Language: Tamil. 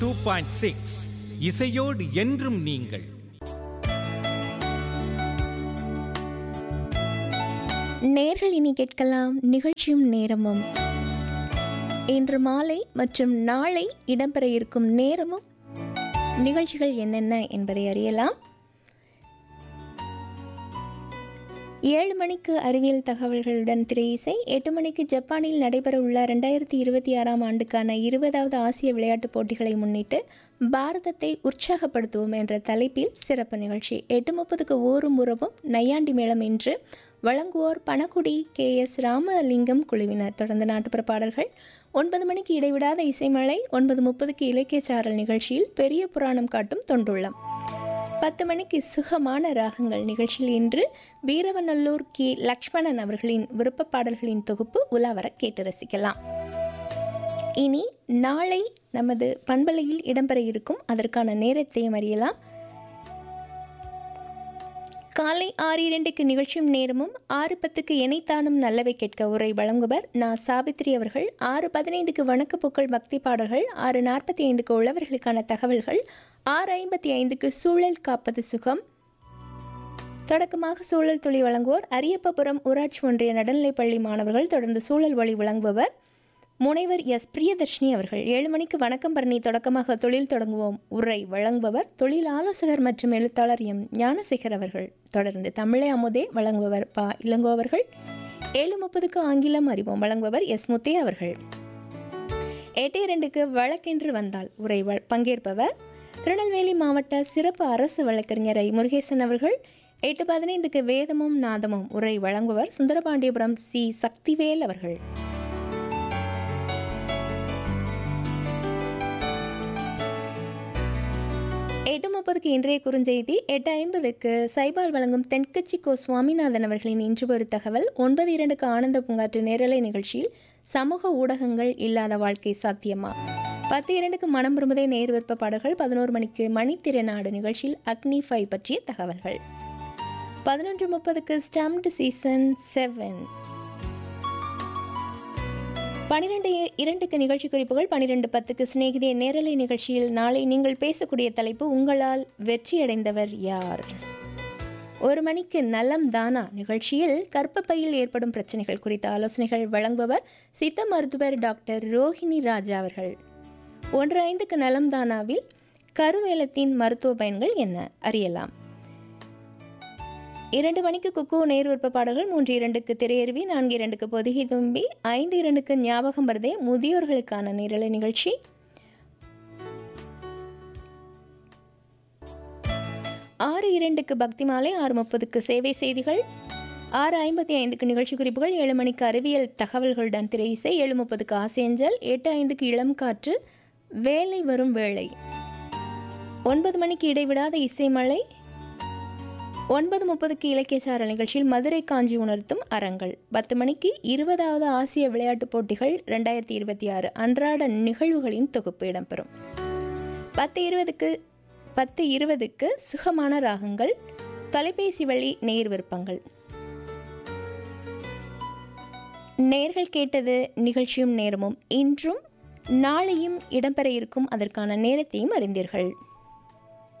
டூ பாயிண்ட் சிக்ஸ் இசையோடு என்றும் நீங்கள் நேர்கள் இனி கேட்கலாம் நிகழ்ச்சியும் நேரமும் இன்று மாலை மற்றும் நாளை இடம்பெற இருக்கும் நேரமும் நிகழ்ச்சிகள் என்னென்ன என்பதை அறியலாம் ஏழு மணிக்கு அறிவியல் தகவல்களுடன் திரை இசை எட்டு மணிக்கு ஜப்பானில் நடைபெறவுள்ள ரெண்டாயிரத்தி இருபத்தி ஆறாம் ஆண்டுக்கான இருபதாவது ஆசிய விளையாட்டுப் போட்டிகளை முன்னிட்டு பாரதத்தை உற்சாகப்படுத்துவோம் என்ற தலைப்பில் சிறப்பு நிகழ்ச்சி எட்டு முப்பதுக்கு ஊரும் உறவும் நையாண்டி மேளம் என்று வழங்குவோர் பணக்குடி கே எஸ் ராமலிங்கம் குழுவினர் தொடர்ந்து நாட்டுப்புற பாடல்கள் ஒன்பது மணிக்கு இடைவிடாத இசைமலை ஒன்பது முப்பதுக்கு இலக்கிய சாரல் நிகழ்ச்சியில் பெரிய புராணம் காட்டும் தொண்டுள்ளம் பத்து மணிக்கு சுகமான ராகங்கள் நிகழ்ச்சியில் இன்று வீரவநல்லூர் கி லக்ஷ்மணன் அவர்களின் விருப்ப பாடல்களின் தொகுப்பு உலாவர கேட்டு ரசிக்கலாம் இனி நாளை நமது பண்பலையில் இடம்பெற இருக்கும் அதற்கான நேரத்தையும் அறியலாம் காலை ஆறு இரண்டுக்கு நிகழ்ச்சியும் நேரமும் ஆறு பத்துக்கு இணைத்தானும் நல்லவை கேட்க உரை வழங்குவர் நான் சாவித்ரி அவர்கள் ஆறு பதினைந்துக்கு வணக்க பூக்கள் பக்தி பாடல்கள் ஆறு நாற்பத்தி ஐந்துக்கு உழவர்களுக்கான தகவல்கள் ஆறு ஐம்பத்தி ஐந்துக்கு சூழல் காப்பது சுகம் தொடக்கமாக சூழல் துளி வழங்குவோர் அரியப்பபுரம் ஊராட்சி ஒன்றிய நடுநிலைப்பள்ளி மாணவர்கள் தொடர்ந்து சூழல் வழி வழங்குபவர் முனைவர் எஸ் பிரியதர்ஷினி அவர்கள் ஏழு மணிக்கு வணக்கம் பரணி தொடக்கமாக தொழில் தொடங்குவோம் உரை வழங்குபவர் தொழில் ஆலோசகர் மற்றும் எழுத்தாளர் எம் ஞானசேகர் அவர்கள் தொடர்ந்து தமிழை அமுதே வழங்குபவர் பா இளங்கோ அவர்கள் ஏழு முப்பதுக்கு ஆங்கிலம் அறிவோம் வழங்குபவர் எஸ் முத்தே அவர்கள் எட்டு இரண்டுக்கு வழக்கென்று வந்தால் உரை வ- பங்கேற்பவர் திருநெல்வேலி மாவட்ட சிறப்பு அரசு வழக்கறிஞர் ஐ முருகேசன் அவர்கள் எட்டு பதினைந்துக்கு வேதமும் நாதமும் உரை வழங்குவர் சுந்தரபாண்டியபுரம் சி சக்திவேல் அவர்கள் எட்டு முப்பதுக்கு இன்றைய குறுஞ்செய்தி எட்டு ஐம்பதுக்கு சைபால் வழங்கும் தென்கட்சி கோ சுவாமிநாதன் அவர்களின் இன்று ஒரு தகவல் ஒன்பது இரண்டுக்கு ஆனந்த பூங்காற்று நேரலை நிகழ்ச்சியில் சமூக ஊடகங்கள் இல்லாத வாழ்க்கை சாத்தியமா பத்து இரண்டுக்கு மனம் விரும்புதே நேர் விருப்ப பாடல்கள் பதினோரு மணிக்கு மணித்திருநாடு நிகழ்ச்சியில் அக்னி ஃபைவ் பற்றிய தகவல்கள் பதினொன்று முப்பதுக்கு ஸ்டம்டு சீசன் செவன் பனிரெண்டு இரண்டுக்கு நிகழ்ச்சி குறிப்புகள் பனிரெண்டு பத்துக்கு சிநேகிதிய நேரலை நிகழ்ச்சியில் நாளை நீங்கள் பேசக்கூடிய தலைப்பு உங்களால் வெற்றியடைந்தவர் யார் ஒரு மணிக்கு நலம் தானா நிகழ்ச்சியில் கர்ப்பப்பையில் ஏற்படும் பிரச்சனைகள் குறித்த ஆலோசனைகள் வழங்குபவர் சித்த மருத்துவர் டாக்டர் ரோஹிணி ராஜா அவர்கள் ஒன்று ஐந்துக்கு நலம் தானாவில் கருவேலத்தின் மருத்துவ பயன்கள் என்ன அறியலாம் இரண்டு மணிக்கு குக்கு நேர் விருப்ப பாடல்கள் மூன்று இரண்டுக்கு திரையருவி நான்கு இரண்டுக்கு பொதுகி தும்பி ஐந்து இரண்டுக்கு ஞாபகம் வருதே முதியோர்களுக்கான நேரலை நிகழ்ச்சி ஆறு இரண்டுக்கு பக்தி மாலை ஆறு முப்பதுக்கு சேவை செய்திகள் ஆறு ஐம்பத்தி ஐந்துக்கு நிகழ்ச்சி குறிப்புகள் ஏழு மணிக்கு அறிவியல் தகவல்களுடன் திரை இசை ஏழு முப்பதுக்கு ஆசேஞ்சல் எட்டு ஐந்துக்கு இளம் காற்று வேலை வரும் வேளை ஒன்பது மணிக்கு இடைவிடாத இசைமலை ஒன்பது முப்பதுக்கு இலக்கிய சாரல் நிகழ்ச்சியில் மதுரை காஞ்சி உணர்த்தும் அரங்கள் பத்து மணிக்கு இருபதாவது ஆசிய விளையாட்டுப் போட்டிகள் ரெண்டாயிரத்தி இருபத்தி ஆறு அன்றாட நிகழ்வுகளின் தொகுப்பு இடம்பெறும் பத்து இருபதுக்கு பத்து இருபதுக்கு சுகமான ராகங்கள் தொலைபேசி வழி நேர் விருப்பங்கள் நேர்கள் கேட்டது நிகழ்ச்சியும் நேரமும் இன்றும் நாளையும் இடம்பெற இருக்கும் அதற்கான நேரத்தையும் அறிந்தீர்கள்